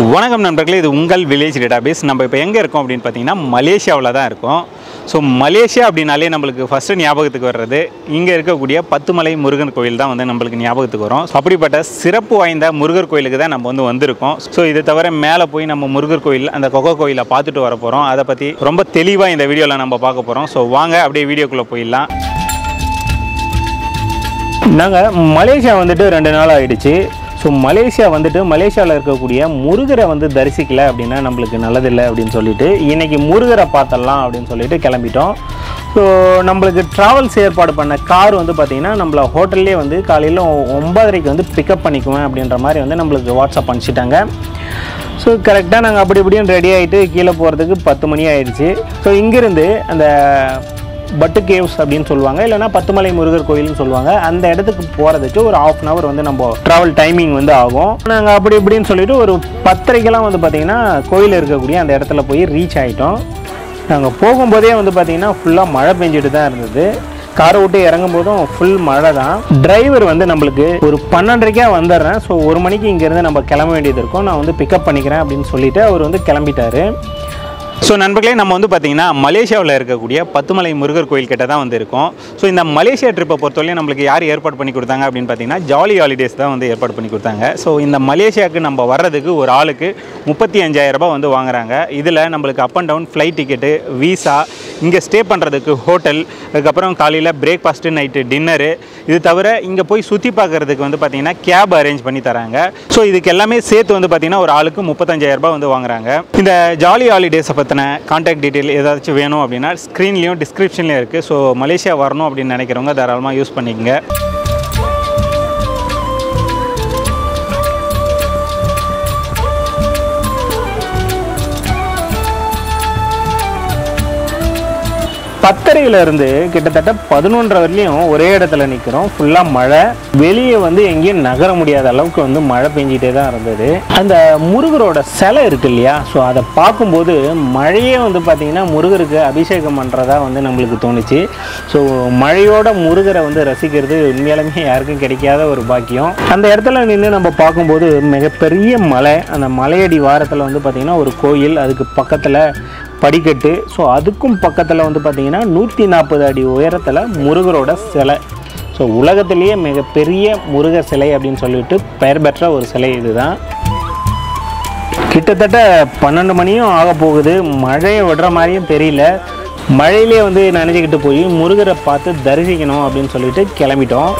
வணக்கம் நண்பர்களே இது உங்கள் வில்லேஜ் டேட்டாபேஸ் நம்ம இப்போ எங்கே இருக்கோம் அப்படின்னு பார்த்தீங்கன்னா மலேசியாவில் தான் இருக்கோம் ஸோ மலேசியா அப்படின்னாலே நம்மளுக்கு ஃபஸ்ட்டு ஞாபகத்துக்கு வர்றது இங்கே இருக்கக்கூடிய பத்துமலை முருகன் கோயில் தான் வந்து நம்மளுக்கு ஞாபகத்துக்கு வரும் ஸோ அப்படிப்பட்ட சிறப்பு வாய்ந்த முருகர் கோயிலுக்கு தான் நம்ம வந்து வந்திருக்கோம் ஸோ இது தவிர மேலே போய் நம்ம முருகர் கோயில் அந்த கொகை கோயிலை பார்த்துட்டு வர போகிறோம் அதை பற்றி ரொம்ப தெளிவாக இந்த வீடியோவில் நம்ம பார்க்க போகிறோம் ஸோ வாங்க அப்படியே வீடியோக்குள்ளே போயிடலாம் நாங்கள் மலேசியா வந்துட்டு ரெண்டு நாள் ஆயிடுச்சு ஸோ மலேசியா வந்துட்டு மலேசியாவில் இருக்கக்கூடிய முருகரை வந்து தரிசிக்கல அப்படின்னா நம்மளுக்கு நல்லதில்லை அப்படின்னு சொல்லிட்டு இன்னைக்கு முருகரை பார்த்தரலாம் அப்படின்னு சொல்லிட்டு கிளம்பிட்டோம் ஸோ நம்மளுக்கு ட்ராவல்ஸ் ஏற்பாடு பண்ண கார் வந்து பார்த்திங்கன்னா நம்மள ஹோட்டல்லே வந்து காலையில் ஒன்பதரைக்கு வந்து பிக்கப் பண்ணிக்குவேன் அப்படின்ற மாதிரி வந்து நம்மளுக்கு வாட்ஸ்அப் அனுப்பிச்சிட்டாங்க ஸோ கரெக்டாக நாங்கள் அப்படி இப்படின்னு ரெடி ஆகிட்டு கீழே போகிறதுக்கு பத்து மணி ஆயிடுச்சு ஸோ இங்கேருந்து அந்த பட்டு கேவ்ஸ் அப்படின்னு சொல்லுவாங்க இல்லைன்னா பத்துமலை முருகர் கோயில்னு சொல்லுவாங்க அந்த இடத்துக்கு போகிறதுக்கு ஒரு ஆஃப் அன் ஹவர் வந்து நம்ம ட்ராவல் டைமிங் வந்து ஆகும் நாங்கள் அப்படி இப்படின்னு சொல்லிட்டு ஒரு பத்தரைக்கெல்லாம் வந்து பார்த்திங்கன்னா கோயில் இருக்கக்கூடிய அந்த இடத்துல போய் ரீச் ஆகிட்டோம் நாங்கள் போகும்போதே வந்து பார்த்திங்கன்னா ஃபுல்லாக மழை பெஞ்சிட்டு தான் இருந்தது காரை விட்டு இறங்கும் போதும் ஃபுல் மழை தான் டிரைவர் வந்து நம்மளுக்கு ஒரு பன்னெண்டரைக்கா வந்துடுறேன் ஸோ ஒரு மணிக்கு இங்கேருந்து நம்ம கிளம்ப வேண்டியது இருக்கும் நான் வந்து பிக்கப் பண்ணிக்கிறேன் அப்படின்னு சொல்லிட்டு அவர் வந்து கிளம்பிட்டாரு ஸோ நண்பர்களே நம்ம வந்து பார்த்தீங்கன்னா மலேசியாவில் இருக்கக்கூடிய பத்துமலை முருகர் கோயில் கிட்ட தான் வந்து இருக்கோம் ஸோ இந்த மலேசியா ட்ரிப்பை பொறுத்தவரையும் நம்மளுக்கு யார் ஏற்பாடு பண்ணி கொடுத்தாங்க அப்படின்னு பார்த்தீங்கன்னா ஜாலி ஹாலிடேஸ் தான் வந்து ஏற்பாடு பண்ணி கொடுத்தாங்க ஸோ இந்த மலேசியாவுக்கு நம்ம வர்றதுக்கு ஒரு ஆளுக்கு முப்பத்தி அஞ்சாயிரம் ரூபாய் வந்து வாங்குறாங்க இதில் நம்மளுக்கு up and down flight ticket visa இங்கே ஸ்டே பண்ணுறதுக்கு ஹோட்டல் அதுக்கப்புறம் காலையில் பிரேக்ஃபாஸ்ட்டு நைட்டு டின்னரு இது தவிர இங்கே போய் சுற்றி பார்க்குறதுக்கு வந்து பார்த்தீங்கன்னா கேப் அரேஞ்ச் பண்ணி தராங்க ஸோ இதுக்கு எல்லாமே சேர்த்து வந்து பார்த்தீங்கன்னா ஒரு ஆளுக்கு முப்பத்தஞ்சாயிரம் ரூபாய் வந்து வாங்குறாங்க இந்த ஜாலி ஹாலிடேஸை பற்றின கான்டாக்ட் டீட்டெயில் ஏதாச்சும் வேணும் அப்படின்னா ஸ்க்ரீன்லேயும் டிஸ்கிரிப்ஷன்லேயும் இருக்குது ஸோ மலேசியா வரணும் அப்படின்னு நினைக்கிறவங்க தாராளமாக யூஸ் பண்ணிக்கங்க பத்தரையில இருந்து கிட்டத்தட்ட பதினொன்றரை வரலையும் ஒரே இடத்துல நிற்கிறோம் ஃபுல்லாக மழை வெளியே வந்து எங்கேயும் நகர முடியாத அளவுக்கு வந்து மழை பெஞ்சிட்டே தான் இருந்தது அந்த முருகரோட சிலை இருக்கு இல்லையா ஸோ அதை பார்க்கும்போது மழையே வந்து பார்த்தீங்கன்னா முருகருக்கு அபிஷேகம் பண்ணுறதா வந்து நம்மளுக்கு தோணுச்சு ஸோ மழையோட முருகரை வந்து ரசிக்கிறது உண்மையாலுமே யாருக்கும் கிடைக்காத ஒரு பாக்கியம் அந்த இடத்துல நின்று நம்ம பார்க்கும்போது மிகப்பெரிய மலை அந்த மலையடி வாரத்தில் வந்து பார்த்திங்கன்னா ஒரு கோயில் அதுக்கு பக்கத்தில் படிக்கட்டு ஸோ அதுக்கும் பக்கத்தில் வந்து பார்த்திங்கன்னா நூற்றி நாற்பது அடி உயரத்தில் முருகரோட சிலை ஸோ உலகத்திலேயே மிகப்பெரிய முருகர் சிலை அப்படின்னு சொல்லிட்டு பெயர் பெற்ற ஒரு சிலை இதுதான் கிட்டத்தட்ட பன்னெண்டு மணியும் ஆக போகுது மழையை விடுற மாதிரியும் தெரியல மழையிலே வந்து நனைஞ்சிக்கிட்டு போய் முருகரை பார்த்து தரிசிக்கணும் அப்படின்னு சொல்லிட்டு கிளம்பிட்டோம்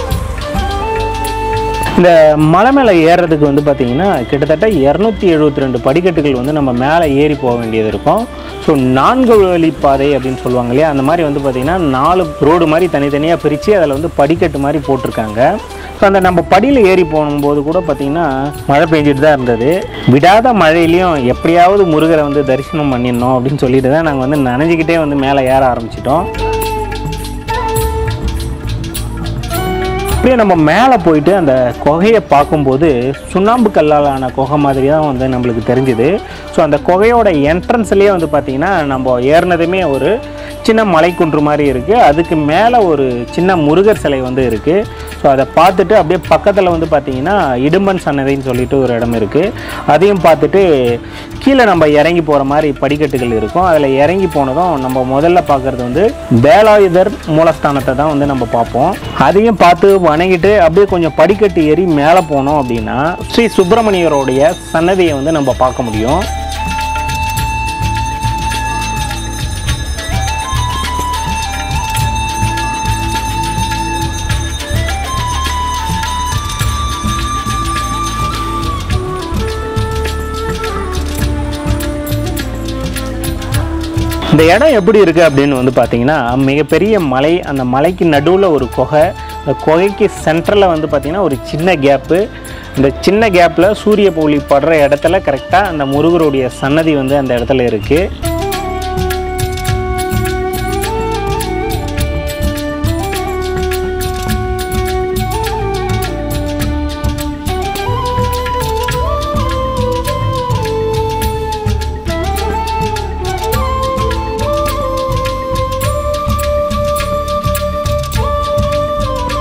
இந்த மலை மேலே ஏறுறதுக்கு வந்து பார்த்திங்கன்னா கிட்டத்தட்ட இரநூத்தி எழுபத்தி ரெண்டு படிக்கட்டுகள் வந்து நம்ம மேலே ஏறி போக வேண்டியது இருக்கும் ஸோ நான்கு வழி பாதை அப்படின்னு சொல்லுவாங்க இல்லையா அந்த மாதிரி வந்து பார்த்திங்கன்னா நாலு ரோடு மாதிரி தனித்தனியாக பிரித்து அதில் வந்து படிக்கட்டு மாதிரி போட்டிருக்காங்க ஸோ அந்த நம்ம படியில் ஏறி போகும்போது கூட பார்த்திங்கன்னா மழை பெஞ்சிட்டு தான் இருந்தது விடாத மழையிலையும் எப்படியாவது முருகரை வந்து தரிசனம் பண்ணிடணும் அப்படின்னு சொல்லிட்டு தான் நாங்கள் வந்து நனைஞ்சிக்கிட்டே வந்து மேலே ஏற ஆரம்பிச்சிட்டோம் அப்படியே நம்ம மேலே போயிட்டு அந்த குகையை பார்க்கும்போது சுண்ணாம்பு கல்லால் ஆன குகை மாதிரி தான் வந்து நம்மளுக்கு தெரிஞ்சுது ஸோ அந்த குகையோட என்ட்ரன்ஸ்லேயே வந்து பார்த்திங்கன்னா நம்ம ஏறினதுமே ஒரு சின்ன மலைக்குன்று மாதிரி இருக்குது அதுக்கு மேலே ஒரு சின்ன முருகர் சிலை வந்து இருக்குது ஸோ அதை பார்த்துட்டு அப்படியே பக்கத்தில் வந்து பார்த்திங்கன்னா இடும்பன் சன்னதின்னு சொல்லிட்டு ஒரு இடம் இருக்குது அதையும் பார்த்துட்டு கீழே நம்ம இறங்கி போகிற மாதிரி படிக்கட்டுகள் இருக்கும் அதில் இறங்கி போனதும் நம்ம முதல்ல பார்க்குறது வந்து வேலாயுதர் மூலஸ்தானத்தை தான் வந்து நம்ம பார்ப்போம் அதையும் பார்த்து வணங்கிட்டு அப்படியே கொஞ்சம் படிக்கட்டு ஏறி மேலே போனோம் அப்படின்னா ஸ்ரீ சுப்பிரமணியருடைய சன்னதியை வந்து நம்ம பார்க்க முடியும் இந்த இடம் எப்படி இருக்குது அப்படின்னு வந்து பார்த்தீங்கன்னா மிகப்பெரிய மலை அந்த மலைக்கு நடுவில் ஒரு குகை இந்த குகைக்கு சென்டரில் வந்து பார்த்திங்கன்னா ஒரு சின்ன கேப்பு இந்த சின்ன கேப்பில் சூரிய ஒளி படுற இடத்துல கரெக்டாக அந்த முருகருடைய சன்னதி வந்து அந்த இடத்துல இருக்குது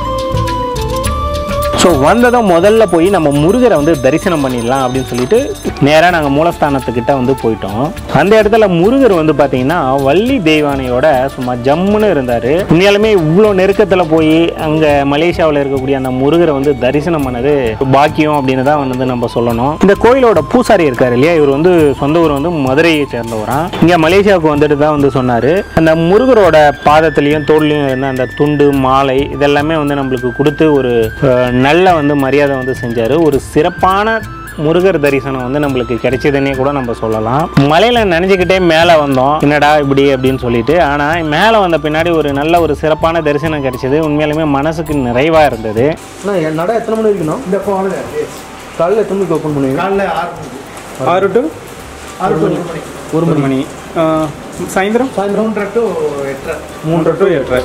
ஸோ வந்ததும் முதல்ல போய் நம்ம முருகரை வந்து தரிசனம் பண்ணிடலாம் அப்படின்னு சொல்லிட்டு நேராக நாங்கள் மூலஸ்தானத்துக்கிட்ட வந்து போயிட்டோம் அந்த இடத்துல முருகர் வந்து பார்த்தீங்கன்னா வள்ளி தெய்வானையோட சும்மா ஜம்முன்னு இருந்தார் உண்மையாலுமே இவ்வளோ நெருக்கத்தில் போய் அங்கே மலேசியாவில் இருக்கக்கூடிய அந்த முருகரை வந்து தரிசனம் பண்ணது பாக்கியம் அப்படின்னு தான் வந்து நம்ம சொல்லணும் இந்த கோயிலோட பூசாரி இருக்காரு இல்லையா இவர் வந்து சொந்த ஊர் வந்து மதுரையை சேர்ந்தவராம் இங்கே மலேசியாவுக்கு வந்துட்டு தான் வந்து சொன்னார் அந்த முருகரோட பாதத்துலேயும் தோல்லையும் இருந்த அந்த துண்டு மாலை இதெல்லாமே வந்து நம்மளுக்கு கொடுத்து ஒரு அஹ், நல்ல வந்து மரியாதை வந்து செஞ்சார் ஒரு சிறப்பான முருகர் தரிசனம் வந்து நம்மளுக்கு கிடைச்சதுன்னே கூட நம்ம சொல்லலாம் மலையில நினைஞ்சுக்கிட்டே மேலே வந்தோம் என்னடா இப்படி அப்படின்னு சொல்லிட்டு ஆனால் மேலே வந்த பின்னாடி ஒரு நல்ல ஒரு சிறப்பான தரிசனம் கிடைச்சது உண்மையாலுமே மனசுக்கு நிறைவாக இருந்தது அண்ணா என் நடை எத்தனை மணி வரைக்கும் இந்த ஃபோன் காலையில் எத்தனை மணிக்கு ஓப்பன் பண்ணுவீங்க காலைல ஆறு மணிக்கு ஆறு டு ஆறு டு ஒரு மணிக்கு ஒரு மணி ஆ, சாயந்தரம் சாயந்தரம் மூன்றரை டு எட்டரை மூன்று டு எட்டரை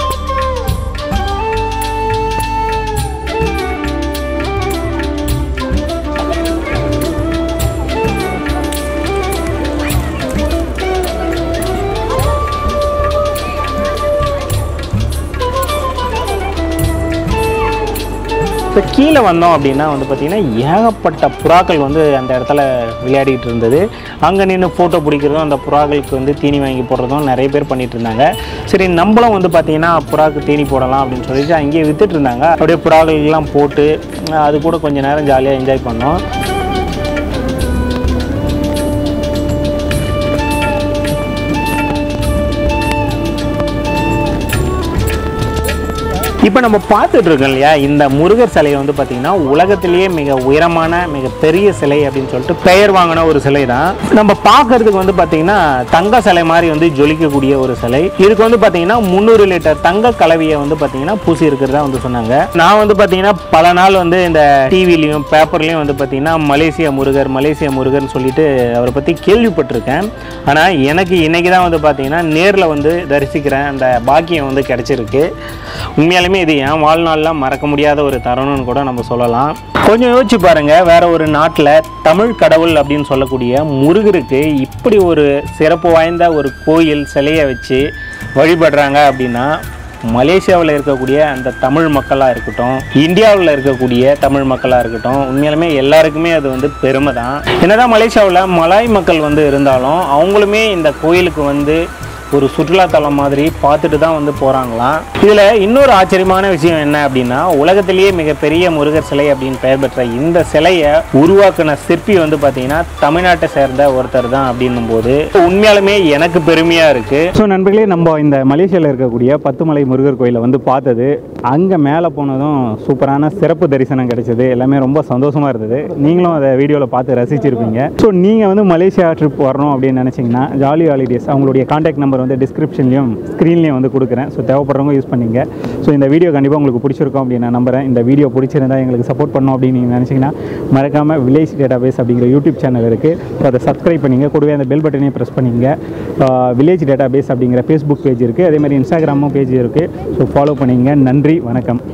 இப்போ கீழே வந்தோம் அப்படின்னா வந்து பார்த்திங்கன்னா ஏகப்பட்ட புறாக்கள் வந்து அந்த இடத்துல விளையாடிட்டு இருந்தது அங்கே நின்று ஃபோட்டோ பிடிக்கிறதும் அந்த புறாக்களுக்கு வந்து தீனி வாங்கி போடுறதும் நிறைய பேர் பண்ணிட்டு இருந்தாங்க சரி நம்மளும் வந்து பார்த்திங்கன்னா புறாக்கு தீனி போடலாம் அப்படின்னு சொல்லிட்டு அங்கேயே வித்துட்டு இருந்தாங்க அப்படியே புறாக்கள்லாம் போட்டு அது கூட கொஞ்சம் நேரம் ஜாலியாக என்ஜாய் பண்ணோம் இப்போ நம்ம பார்த்துட்டு இருக்கோம் இல்லையா இந்த முருகர் சிலை வந்து பார்த்திங்கன்னா உலகத்திலேயே மிக உயரமான மிக பெரிய சிலை அப்படின்னு சொல்லிட்டு பெயர் வாங்கின ஒரு சிலை தான் நம்ம பார்க்கறதுக்கு வந்து பார்த்திங்கன்னா தங்க சிலை மாதிரி வந்து ஜொலிக்கக்கூடிய ஒரு சிலை இதுக்கு வந்து பார்த்திங்கன்னா முந்நூறு லிட்டர் தங்க கலவையை வந்து பார்த்திங்கன்னா பூசி இருக்கிறதா வந்து சொன்னாங்க நான் வந்து பார்த்திங்கன்னா பல நாள் வந்து இந்த டிவிலையும் பேப்பர்லேயும் வந்து பார்த்திங்கன்னா மலேசியா முருகர் மலேசியா முருகர்னு சொல்லிட்டு அவரை பற்றி கேள்விப்பட்டிருக்கேன் ஆனால் எனக்கு இன்னைக்கு தான் வந்து பார்த்திங்கன்னா நேரில் வந்து தரிசிக்கிறேன் அந்த பாக்கியம் வந்து கிடைச்சிருக்கு உண்மையாலுமே இது என் வாழ்நாளில் மறக்க முடியாத ஒரு தருணம்னு கூட நம்ம சொல்லலாம் கொஞ்சம் யோசிச்சு பாருங்க வேற ஒரு நாட்டில் தமிழ் கடவுள் அப்படின்னு சொல்லக்கூடிய முருகருக்கு இப்படி ஒரு சிறப்பு வாய்ந்த ஒரு கோயில் சிலையை வச்சு வழிபடுறாங்க அப்படின்னா மலேசியாவில் இருக்கக்கூடிய அந்த தமிழ் மக்களாக இருக்கட்டும் இந்தியாவில் இருக்கக்கூடிய தமிழ் மக்களாக இருக்கட்டும் உண்மையாலுமே எல்லாருக்குமே அது வந்து பெருமை தான் என்னதான் மலேசியாவில் மலாய் மக்கள் வந்து இருந்தாலும் அவங்களுமே இந்த கோயிலுக்கு வந்து ஒரு சுற்றுலாத்தலம் மாதிரி பார்த்துட்டு தான் வந்து போகிறாங்களாம் இதில் இன்னொரு ஆச்சரியமான விஷயம் என்ன அப்படின்னா உலகத்திலேயே மிகப்பெரிய முருகர் சிலை அப்படின்னு பெயர் பெற்ற இந்த சிலையை உருவாக்குன சிற்பி வந்து பார்த்தீங்கன்னா தமிழ்நாட்டை சேர்ந்த ஒருத்தர் தான் அப்படின்னும் போது உண்மையாலுமே எனக்கு பெருமையாக இருக்குது ஸோ நண்பர்களே நம்ம இந்த மலேசியாவில் இருக்கக்கூடிய பத்துமலை முருகர் கோயிலை வந்து பார்த்தது அங்கே மேலே போனதும் சூப்பரான சிறப்பு தரிசனம் கிடைச்சது எல்லாமே ரொம்ப சந்தோஷமாக இருந்தது நீங்களும் அதை வீடியோவில் பார்த்து ரசிச்சிருப்பீங்க ஸோ நீங்கள் வந்து மலேசியா ட்ரிப் வரணும் அப்படின்னு நினச்சிங்கன்னா ஜாலி ஹாலிடேஸ் அவங்களுடைய காண்டாக்ட் நம்பர் வந்து டிஸ்கிரிப்ஷன்லையும் ஸ்க்ரீன்லேயும் வந்து கொடுக்குறேன் ஸோ தேவைப்படுறவங்க யூஸ் பண்ணிங்க ஸோ இந்த வீடியோ கண்டிப்பாக உங்களுக்கு பிடிச்சிருக்கும் அப்படின்னு நான் நம்புறேன் இந்த வீடியோ பிடிச்சிருந்தா எங்களுக்கு சப்போர்ட் பண்ணோம் அப்படின்னு நீங்கள் நினச்சிங்கன்னா மறக்காமல் வில்லேஜ் டேட்டாபேஸ் அப்படிங்கிற யூடியூப் சேனல் இருக்குது ஸோ அதை சப்ஸ்கிரைப் பண்ணிங்க கூடவே அந்த பெல் பட்டனையும் ப்ரெஸ் பண்ணிங்க வில்லேஜ் டேட்டாபேஸ் அப்படிங்கிற ஃபேஸ்புக் பேஜ் இருக்குது அதே மாதிரி இன்ஸ்டாகிராமும் பேஜ் இருக்குது ஸோ ஃபாலோ பண்ணிங்க நன்றி வணக்கம்